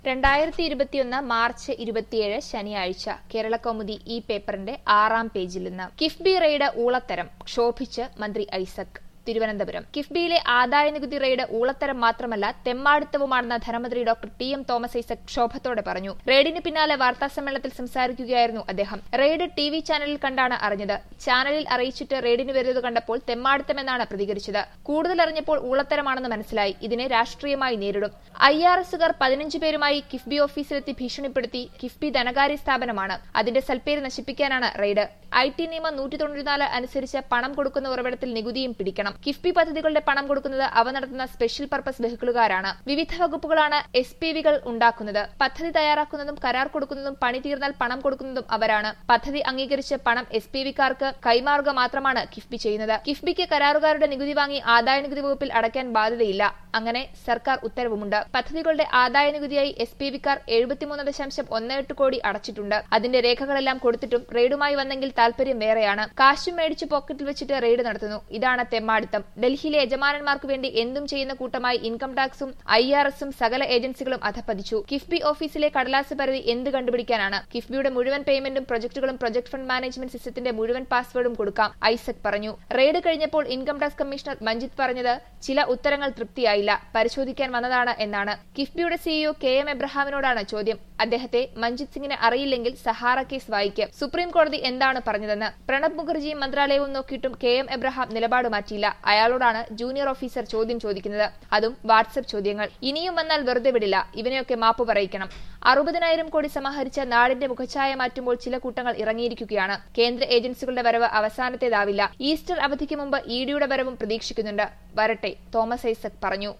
രണ്ടായിരത്തി ഇരുപത്തിയൊന്ന് മാർച്ച് ഇരുപത്തിയേഴ് ശനിയാഴ്ച കേരളകൗമുദി ഈ പേപ്പറിന്റെ ആറാം പേജിൽ നിന്ന് കിഫ്ബി റെയ്ഡ് ഊളത്തരം ക്ഷോഭിച്ച് മന്ത്രി ഐസക് തിരുവനന്തപുരം കിഫ്ബിയിലെ ആദായനികുതി റെയ്ഡ് ഊളത്തരം മാത്രമല്ല തെമ്മാടിത്തവുമാണെന്ന് ധനമന്ത്രി doctor T M Thomas Isaac ക്ഷോഭത്തോടെ പറഞ്ഞു റെയ്ഡിന് പിന്നാലെ വാർത്താസമ്മേളനത്തിൽ സംസാരിക്കുകയായിരുന്നു അദ്ദേഹം റെയ്ഡ് ടി വി ചാനലിൽ കണ്ടാണ് അറിഞ്ഞത് ചാനലിൽ അറിയിച്ചിട്ട് റെയ്ഡിന് വരുന്നത് കണ്ടപ്പോൾ തെമ്മാടിത്തമെന്നാണ് പ്രതികരിച്ചത് കൂടുതൽ അറിഞ്ഞപ്പോൾ ഊളത്തരമാണെന്ന് മനസ്സിലായി ഇതിനെ രാഷ്ട്രീയമായി നേരിടും ഐ ആർ എസുകാർ പതിനഞ്ച് പേരുമായി കിഫ്ബി ഓഫീസിലെത്തി ഭീഷണിപ്പെടുത്തി കിഫ്ബി ധനകാര്യ സ്ഥാപനമാണ് അതിന്റെ സൽപ്പേര് നശിപ്പിക്കാനാണ് റെയ്ഡ് ഐ ടി നിയമം നൂറ്റി തൊണ്ണൂറ്റിനാല് അനുസരിച്ച് പണം കൊടുക്കുന്ന ഉറവിടത്തിൽ നികുതിയും പിടിക്കണം കിഫ്ബി പദ്ധതികളുടെ പണം കൊടുക്കുന്നത് അവ നടത്തുന്ന സ്പെഷ്യൽ പർപ്പസ് വെഹിക്കിളുകാരാണ് വിവിധ വകുപ്പുകളാണ് എസ് പി വികൾ ഉണ്ടാക്കുന്നത് പദ്ധതി തയ്യാറാക്കുന്നതും കരാർ കൊടുക്കുന്നതും പണി തീർന്നാൽ പണം കൊടുക്കുന്നതും അവരാണ് പദ്ധതി അംഗീകരിച്ച് പണം എസ് പി വിക്കാർക്ക് കൈമാറുക മാത്രമാണ് കിഫ്ബി ചെയ്യുന്നത് കിഫ്ബിക്ക് കരാറുകാരുടെ നികുതി വാങ്ങി ആദായനികുതി വകുപ്പിൽ അടയ്ക്കാൻ ബാധ്യതയില്ല അങ്ങനെ സർക്കാർ ഉത്തരവുമുണ്ട് പദ്ധതികളുടെ ആദായനികുതിയായി എസ് പി വിക്കാർ എഴുപത്തിമൂന്ന് ദശാംശം ഒന്ന് എട്ട് കോടി അടച്ചിട്ടുണ്ട് അതിന്റെ രേഖകളെല്ലാം കൊടുത്തിട്ടും റെയ്ഡുമായി വന്നെങ്കിൽ താൽപര്യം വേറെയാണ് കാശും മേടിച്ച് പോക്കറ്റിൽ വെച്ചിട്ട് റെയ്ഡ് നടത്തുന്നു ഇതാണ് തെമ്മാടിത്തം ഡൽഹിയിലെ യജമാനന്മാർക്ക് വേണ്ടി എന്തും ചെയ്യുന്ന കൂട്ടമായി ഇൻകം ടാക്സും ഐ ആർ എസും സകല ഏജൻസികളും അധപ്പതിച്ചു കിഫ്ബി ഓഫീസിലെ കടലാസ് പരിധി എന്ത് കണ്ടുപിടിക്കാനാണ് കിഫ്ബിയുടെ മുഴുവൻ പേയ്മെന്റും പ്രൊജക്ടുകളും പ്രൊജക്ട് ഫണ്ട് മാനേജ്മെന്റ് സിസ്റ്റത്തിന്റെ മുഴുവൻ പാസ്വേഡും കൊടുക്കാം ഐസക് പറഞ്ഞു റെയ്ഡ് കഴിഞ്ഞപ്പോൾ ഇൻകം ടാക്സ് കമ്മീഷണർ മഞ്ജിത്ത് പറഞ്ഞത് ചില ഉത്തരങ്ങൾ തൃപ്തിയായില്ല പരിശോധിക്കാൻ വന്നതാണ് എന്നാണ് കിഫ്ബിയുടെ സിഇഒ കെ എം എബ്രഹാമിനോടാണ് ചോദ്യം അദ്ദേഹത്തെ മഞ്ജിത് സിംഗിന് അറിയില്ലെങ്കിൽ സഹാറ കേസ് വായിക്കും സുപ്രീം കോടതി എന്താണ് പറഞ്ഞതെന്ന് പ്രണബ് മുഖർജിയും മന്ത്രാലയവും നോക്കിയിട്ടും കെ എം എബ്രഹാം നിലപാട് മാറ്റിയില്ല അയാളോടാണ് ജൂനിയർ ഓഫീസർ ചോദ്യം ചോദിക്കുന്നത് അതും വാട്സപ്പ് ചോദ്യങ്ങൾ ഇനിയും വന്നാൽ വെറുതെ വിടില്ല ഇവനെയൊക്കെ മാപ്പ് പറയിക്കണം അറുപതിനായിരം കോടി സമാഹരിച്ച നാടിന്റെ മുഖച്ഛായ മാറ്റുമ്പോൾ ചില കൂട്ടങ്ങൾ ഇറങ്ങിയിരിക്കുകയാണ് കേന്ദ്ര ഏജൻസികളുടെ വരവ് അവസാനത്തേതാവില്ല ഈസ്റ്റർ അവധിക്ക് മുമ്പ് ഇ ഡിയുടെ വരവും പ്രതീക്ഷിക്കുന്നുണ്ട് വരട്ടെ തോമസ് ഐസക് പറഞ്ഞു